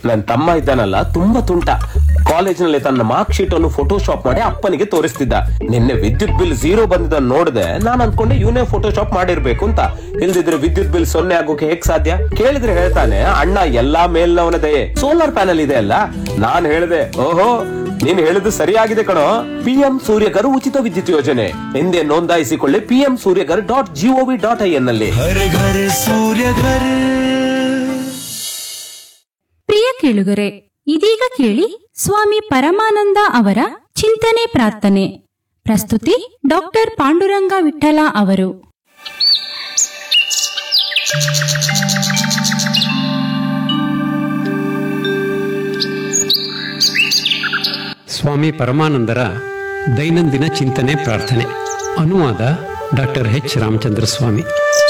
ನನ್ ತಮ್ಮ ಇದ್ದಾನಲ್ಲ ತುಂಬಾ ತುಂಟ ಕಾಲೇಜಿನಲ್ಲಿ ತನ್ನ ಮಾರ್ಕ್ ಶೀಟ್ ಅನ್ನು ಫೋಟೋಶಾಪ್ ಮಾಡಿ ಅಪ್ಪನಿಗೆ ತೋರಿಸ್ತಿದ್ದ ನಿನ್ನೆ ವಿದ್ಯುತ್ ಬಿಲ್ ಝೀರೋ ಬಂದಿದ್ದ ನೋಡಿದೆ ನಾನ್ ಅನ್ಕೊಂಡೆ ಇವನೇ ಫೋಟೋಶಾಪ್ ಮಾಡಿರ್ಬೇಕು ಅಂತ ಇಲ್ದಿದ್ರೆ ವಿದ್ಯುತ್ ಬಿಲ್ ಸೊನ್ನೆ ಆಗೋಕೆ ಹೇಗ್ ಸಾಧ್ಯ ಕೇಳಿದ್ರೆ ಹೇಳ್ತಾನೆ ಅಣ್ಣ ಎಲ್ಲಾ ಮೇಲ್ನವನ ದಯೆ ಸೋಲಾರ್ ಪ್ಯಾನಲ್ ಇದೆ ಅಲ್ಲ ನಾನ್ ಹೇಳ್ದೆ ಓಹೋ ನೀನ್ ಹೇಳಿದ್ದು ಸರಿಯಾಗಿದೆ ಕಣೋ ಪಿಎಂ ಸೂರ್ಯಗರ್ ಉಚಿತ ವಿದ್ಯುತ್ ಯೋಜನೆ ಹಿಂದೆ ನೋಂದಾಯಿಸಿಕೊಳ್ಳಿ PM Suryaghar dot GOV dot I N ನಲ್ಲಿ हर घर सूर्य घर ಪ್ರಿಯ ಕೇಳುಗರೆ ಇದೀಗ ಕೇಳಿ ಸ್ವಾಮಿ ಪರಮಾನಂದ ಅವರ ಚಿಂತನೆ ಪ್ರಾರ್ಥನೆ ಪ್ರಸ್ತುತಿ ಡಾಕ್ಟರ್ ಪಾಂಡುರಂಗ ವಿಠಲ ಅವರು ಸ್ವಾಮಿ ಪರಮಾನಂದರ ದೈನಂದಿನ ಚಿಂತನೆ ಪ್ರಾರ್ಥನೆ ಅನುವಾದ doctor H Ramachandra Swamy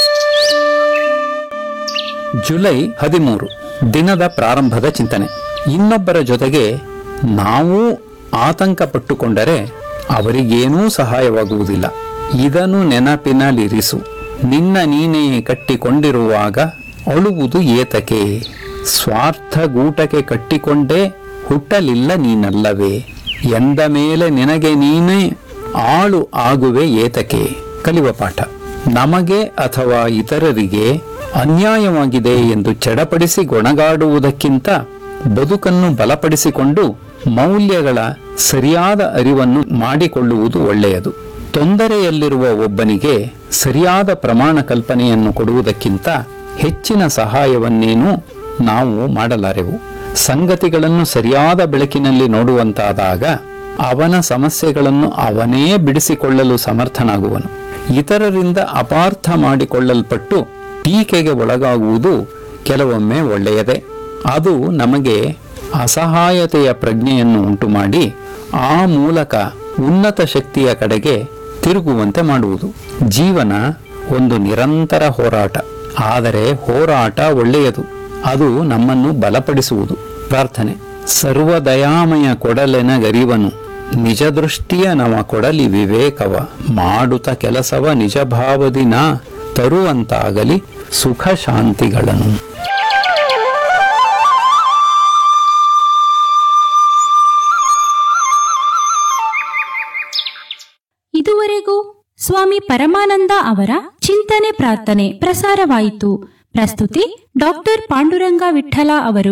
July ಹದಿಮೂರು ದಿನದ ಪ್ರಾರಂಭದ ಚಿಂತನೆ ಇನ್ನೊಬ್ಬರ ಜೊತೆಗೆ ನಾವು ಆತಂಕ ಪಟ್ಟುಕೊಂಡರೆ ಅವರಿಗೇನೂ ಸಹಾಯವಾಗುವುದಿಲ್ಲ ಇದನ್ನು ನೆನಪಿನಲ್ಲಿರಿಸು ನಿನ್ನ ನೀನೇ ಕಟ್ಟಿಕೊಂಡಿರುವಾಗ ಅಳುವುದು ಏತಕೆ ಸ್ವಾರ್ಥ ಗೂಟಕ್ಕೆ ಕಟ್ಟಿಕೊಂಡೇ ಹುಟ್ಟಲಿಲ್ಲ ನೀನಲ್ಲವೇ ಎಂದ ಮೇಲೆ ನಿನಗೆ ನೀನೇ ಆಳು ಆಗುವೆ ಏತಕೆ ಕಲಿವ ಪಾಠ ನಮಗೆ ಅಥವಾ ಇತರರಿಗೆ ಅನ್ಯಾಯವಾಗಿದೆ ಎಂದು ಚಡಪಡಿಸಿ ಗೊಣಗಾಡುವುದಕ್ಕಿಂತ ಬದುಕನ್ನು ಬಲಪಡಿಸಿಕೊಂಡು ಮೌಲ್ಯಗಳ ಸರಿಯಾದ ಅರಿವನ್ನು ಮಾಡಿಕೊಳ್ಳುವುದು ಒಳ್ಳೆಯದು ತೊಂದರೆಯಲ್ಲಿರುವ ಒಬ್ಬನಿಗೆ ಸರಿಯಾದ ಪ್ರಮಾಣ ಕಲ್ಪನೆಯನ್ನು ಕೊಡುವುದಕ್ಕಿಂತ ಹೆಚ್ಚಿನ ಸಹಾಯವನ್ನೇನೂ ನಾವು ಮಾಡಲಾರೆವು ಸಂಗತಿಗಳನ್ನು ಸರಿಯಾದ ಬೆಳಕಿನಲ್ಲಿ ನೋಡುವಂತಾದಾಗ ಅವನ ಸಮಸ್ಯೆಗಳನ್ನು ಅವನೇ ಬಿಡಿಸಿಕೊಳ್ಳಲು ಸಮರ್ಥನಾಗುವನು ಇತರರಿಂದ ಅಪಾರ್ಥ ಮಾಡಿಕೊಳ್ಳಲ್ಪಟ್ಟು ಟೀಕೆಗೆ ಒಳಗಾಗುವುದು ಕೆಲವೊಮ್ಮೆ ಒಳ್ಳೆಯದೇ ಅದು ನಮಗೆ ಅಸಹಾಯತೆಯ ಪ್ರಜ್ಞೆಯನ್ನು ಉಂಟುಮಾಡಿ ಆ ಮೂಲಕ ಉನ್ನತ ಶಕ್ತಿಯ ಕಡೆಗೆ ತಿರುಗುವಂತೆ ಮಾಡುವುದು ಜೀವನ ಒಂದು ನಿರಂತರ ಹೋರಾಟ ಆದರೆ ಹೋರಾಟ ಒಳ್ಳೆಯದು ಅದು ನಮ್ಮನ್ನು ಬಲಪಡಿಸುವುದು ಪ್ರಾರ್ಥನೆ ಸರ್ವದಯಾಮಯ ಕೊಡಲೆನ ಗರಿವನು ನಿಜ ದೃಷ್ಟಿಯ ನವ ಕೊಡಲಿ ವಿವೇಕವ ಮಾಡುತ್ತ ಕೆಲಸವ ನಿಜ ಭಾವದಿ ನಾ ತರುವಂತಾಗಲಿ ಸುಖ ಶಾಂತಿಗಳನ್ನು ಇದುವರೆಗೂ ಸ್ವಾಮಿ ಪರಮಾನಂದ ಅವರ ಚಿಂತನೆ ಪ್ರಾರ್ಥನೆ ಪ್ರಸಾರವಾಯಿತು ಪ್ರಸ್ತುತಿ ಡಾಕ್ಟರ್ ಪಾಂಡುರಂಗ ವಿಠಲ ಅವರು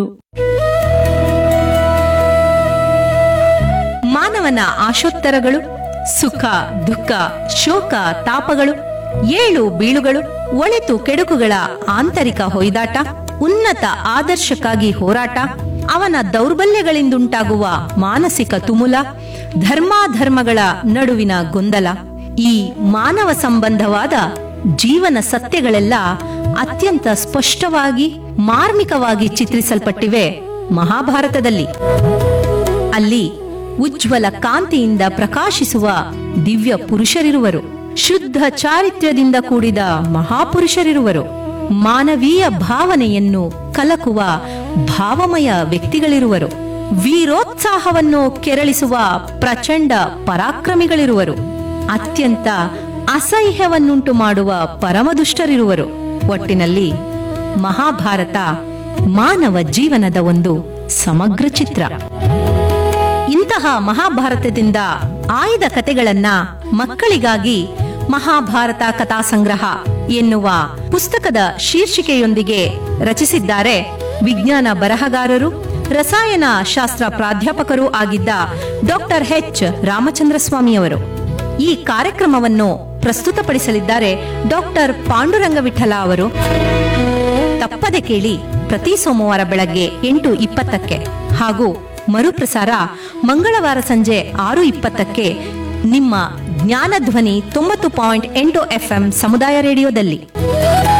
ಮಾನವನ ಆಶೋತ್ತರಗಳು ಸುಖ ದುಃಖ ಶೋಕ ತಾಪಗಳು ಏಳು ಬೀಳುಗಳು ಒಳಿತು ಕೆಡುಕುಗಳ ಆಂತರಿಕ ಹೊಯ್ದಾಟ ಉನ್ನತ ಆದರ್ಶಕ್ಕಾಗಿ ಹೋರಾಟ ಅವನ ದೌರ್ಬಲ್ಯಗಳಿಂದುಂಟಾಗುವ ಮಾನಸಿಕ ತುಮುಲ ಧರ್ಮಾಧರ್ಮಗಳ ನಡುವಿನ ಗೊಂದಲ ಈ ಮಾನವ ಸಂಬಂಧವಾದ ಜೀವನ ಸತ್ಯಗಳೆಲ್ಲ ಅತ್ಯಂತ ಸ್ಪಷ್ಟವಾಗಿ ಮಾರ್ಮಿಕವಾಗಿ ಚಿತ್ರಿಸಲ್ಪಟ್ಟಿವೆ ಮಹಾಭಾರತದಲ್ಲಿ ಅಲ್ಲಿ ಉಜ್ವಲ ಕಾಂತಿಯಿಂದ ಪ್ರಕಾಶಿಸುವ ದಿವ್ಯ ಪುರುಷರಿರುವರು ಶುದ್ಧ ಚಾರಿತ್ರ್ಯದಿಂದ ಕೂಡಿದ ಮಹಾಪುರುಷರಿರುವರು ಮಾನವೀಯ ಭಾವನೆಯನ್ನು ಕಲಕುವ ಭಾವಮಯ ವ್ಯಕ್ತಿಗಳಿರುವರು ವೀರೋತ್ಸಾಹವನ್ನು ಕೆರಳಿಸುವ ಪ್ರಚಂಡ ಪರಾಕ್ರಮಿಗಳಿರುವರು ಅತ್ಯಂತ ಅಸಹ್ಯವನ್ನುಂಟು ಮಾಡುವ ಪರಮದುಷ್ಟರಿರುವರು ಒಟ್ಟಿನಲ್ಲಿ ಮಹಾಭಾರತ ಮಾನವ ಜೀವನದ ಒಂದು ಸಮಗ್ರ ಚಿತ್ರ ಇಂತಹ ಮಹಾಭಾರತದಿಂದ ಆಯ್ದ ಕತೆಗಳನ್ನ ಮಕ್ಕಳಿಗಾಗಿ ಮಹಾಭಾರತ ಕಥಾ ಸಂಗ್ರಹ ಎನ್ನುವ ಪುಸ್ತಕದ ಶೀರ್ಷಿಕೆಯೊಂದಿಗೆ ರಚಿಸಿದ್ದಾರೆ ವಿಜ್ಞಾನ ಬರಹಗಾರರು ರಸಾಯನ ಶಾಸ್ತ್ರ ಪ್ರಾಧ್ಯಾಪಕರೂ ಆಗಿದ್ದ ಡಾಕ್ಟರ್ ಎಚ್ ರಾಮಚಂದ್ರ ಸ್ವಾಮಿಯವರು ಈ ಕಾರ್ಯಕ್ರಮವನ್ನು ಪ್ರಸ್ತುತಪಡಿಸಲಿದ್ದಾರೆ ಡಾಕ್ಟರ್ ಪಾಂಡುರಂಗ ವಿಠಲ ಅವರು ತಪ್ಪದೆ ಕೇಳಿ ಪ್ರತಿ ಸೋಮವಾರ ಬೆಳಗ್ಗೆ ಎಂಟು ಇಪ್ಪತ್ತಕ್ಕೆ ಹಾಗೂ ಮರುಪ್ರಸಾರ ಮಂಗಳವಾರ ಸಂಜೆ ಆರು ಇಪ್ಪತ್ತಕ್ಕೆ ನಿಮ್ಮ ಜ್ಞಾನಧ್ವನಿ ತೊಂಬತ್ತು ಪಾಯಿಂಟ್ ಎಂಟು ಎಫ್ಎಂ ಸಮುದಾಯ ರೇಡಿಯೋದಲ್ಲಿ